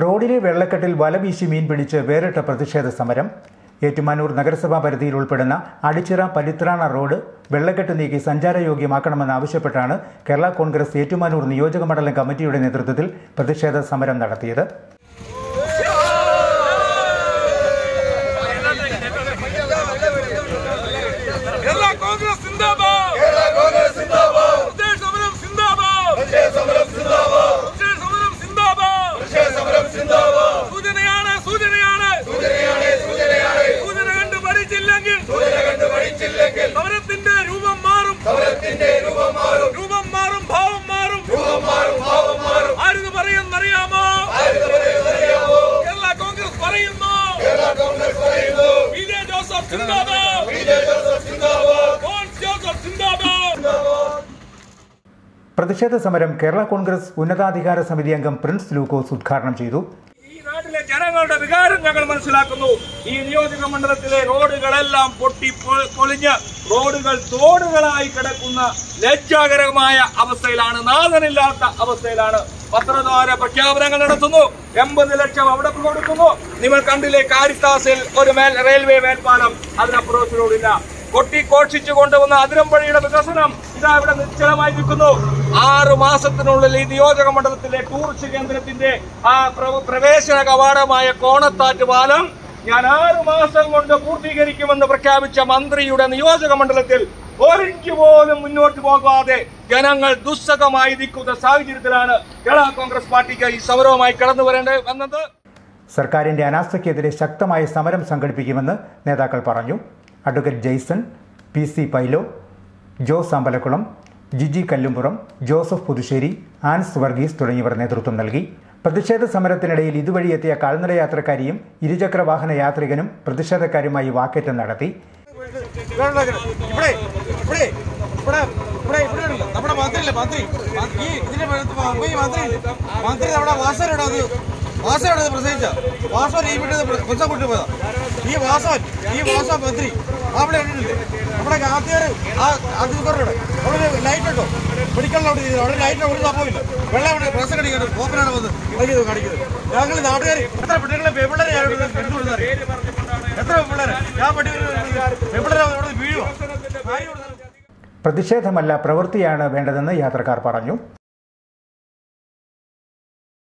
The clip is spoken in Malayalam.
റോഡിലെ വെള്ളക്കെട്ടിൽ വലവീശി മീൻ പിടിച്ച് വേറിട്ട പ്രതിഷേധ സമരം ഏറ്റുമാനൂർ നഗരസഭാ പരിധിയിൽ ഉൾപ്പെടുന്ന അടിച്ചിറ പലിത്രാണ റോഡ് വെള്ളക്കെട്ട് നീക്കി സഞ്ചാരയോഗ്യമാക്കണമെന്നാവശ്യപ്പെട്ടാണ് കേരള കോൺഗ്രസ് ഏറ്റുമാനൂർ നിയോജക മണ്ഡലം കമ്മിറ്റിയുടെ നേതൃത്വത്തിൽ പ്രതിഷേധ സമരം നടത്തിയത് കേരള കോൺഗ്രസ് സിന്ദാബാദ് കേരള കോൺഗ്രസ് സിന്ദാബാദ് വിജയ സമരം സിന്ദാബാദ് വിജയ സമരം സിന്ദാബാദ് വിജയ സമരം സിന്ദാബാദ് വിജയ സമരം സിന്ദാബാദ് സൂചനയാണ് സൂചനയാണ് സൂചനയാണ് സൂചനയാണ് സൂചന കണ്ട് പഠിച്ചില്ലെങ്കിൽ സൂചന കണ്ട് പഠിച്ചില്ലെങ്കിൽ സമരത്തിന്റെ രൂപം മാറും സമരത്തിന്റെ രൂപം മാറും രൂപം മാറും ഭാവം മാറും രൂപം മാറും ഭാവം മാറും ആരിത് പറയുന്നറിയാമോ ആരിത് പറയുന്നറിയാമോ കേരള കോൺഗ്രസ് പറയുന്നു കേരള കോൺഗ്രസ് പറയുന്നു പി ജെ ജോസഫ് സിന്ദാബാദ് പി ജെ ജോസഫ് സിന്ദാബാദ് കോൺസ് ജോസഫ് സിന്ദാബാദ് പ്രതിഷേധ സമരം കേരള കോൺഗ്രസ് ഉന്നതാധികാര സമിതി അംഗം പ്രിൻസ് ലൂക്കോസ് ഉദ്ഘാടനം ചെയ്തു ഈ നാട്ടിലെ ജനങ്ങളുടെ വികാരം ഞങ്ങൾ മനസ്സിലാക്കുന്നു ഈ നിയോജക മണ്ഡലത്തിലെ റോഡുകളെല്ലാം പൊട്ടി പൊ- പൊളിഞ്ഞ് റോഡുകൾ തോടുകളായി കിടക്കുന്ന ലജ്ജാകരമായ അവസ്ഥയിലാണ് നാഥനില്ലാത്ത അവസ്ഥയിലാണ് പത്രദ്വാര പ്രഖ്യാപനങ്ങൾ നടത്തുന്നു എൺപത് ലക്ഷം അവിടെ കൊടുക്കുന്നു നിങ്ങൾ കണ്ടില്ലേ കാരിത്താസിൽ ഒരു മേൽ റെയിൽവേ മേൽപ്പാലം അതിനപ്പുറത്ത് റോഡില്ല കൊട്ടിഘോഷിച്ചു കൊണ്ടുവന്ന അതിരമ്പഴിയുടെ വികസനം ഇതാ ഇവിടെ നിശ്ചലമായി നിൽക്കുന്നു ആറ് മാസത്തിനുള്ളിൽ ഈ നിയോജക മണ്ഡലത്തിലെ ടൂറിസ്റ്റ് കേന്ദ്രത്തിന്റെ ആ പ്ര- പ്രവേശന കവാടമായ കോണത്താറ്റ് പാലം ഞാൻ ആറ് മാസം കൊണ്ട് പൂർത്തീകരിക്കുമെന്ന് പ്രഖ്യാപിച്ച മന്ത്രിയുടെ നിയോജക മണ്ഡലത്തിൽ ഒരിഞ്ച് പോലും മുന്നോട്ട് പോകാതെ ജനങ്ങൾ ദുസ്സഹമായി നിൽക്കുന്ന സാഹചര്യത്തിലാണ് കേരള കോൺഗ്രസ് പാർട്ടിക്ക് ഈ സമരവുമായി കടന്നു വരേണ്ടി വന്നത് സർക്കാരിന്റെ അനാസ്ഥയ്ക്കെതിരെ ശക്തമായ സമരം സംഘടിപ്പിക്കുമെന്ന് നേതാക്കൾ പറഞ്ഞു advocate Jaison P C Pailo Jose Ambalakkulam Giji Kallumpuram Joseph Puthussery Ans Varghese തുടങ്ങിയവർ നേതൃത്വം നൽകി പ്രതിഷേധ സമരത്തിനിടയിൽ ഇതുവഴി എത്തിയ കാൽനട യാത്രക്കാരിയും ഇരുചക്ര വാഹന യാത്രികനും പ്രതിഷേധക്കാരുമായി വാക്കേറ്റം നടത്തി ഇവിടെ ഇവിടെ ഇവിടെ ഇവിടെ ഇവിടെ ഇവിടെ ഉണ്ടല്ലോ നമ്മുടെ മന്ത്രിയില്ലേ മന്ത്രി മന്ത്രി- ഈ ഇതിന്റെ അടുത്ത് മ- ഈ മന്ത്രി ഇല്ലേ? മന്ത്രി നമ്മുടെ വാസവനോട് അത് വാസവനോട് പ്രസംഗിച്ച വാസവൻ ഈ വീട്ടിൽ പുസ്തകം കൊണ്ടു പോയതാ ഈ വാസവൻ ഈ വാസവൻ മന്ത്രി അവിടെ ഉണ്ടില്ലേ നമ്മുടെ ആദ്യം ആ അതിർക്കോടെ അവിടെ ഒരു ലൈറ്റ് ഉണ്ടോ മെഡിക്കലിൽ അവിടെ ചെയ്തു അവിടെ ലൈറ്റ് ഒരു സംഭവമില്ല വെള്ളം അവിടെ പ്രസംഗം അടിക്കുന്നത് ഓപ്പനാണ് വന്ന് കളിക്കുന്നത് കാണിക്കുന്നത് ഞങ്ങൾ നാട്ടുകാർ എത്ര പെണ്ണുങ്ങളെ പെമ്പിള്ളേരെ ഞാൻ ഇവിടെ എന്തുകൊണ്ടാണ് എത്ര പെമ്പിള്ളേരെ ഞാൻ പട്ടി പെമ്പിള്ളേരെ അവിടെ വീഴുമോ ആരും ഇവിടെ പ്രതിഷേധമല്ല പ്രവൃത്തിയാണ് വേണ്ടതെന്ന് യാത്രക്കാർ പറഞ്ഞു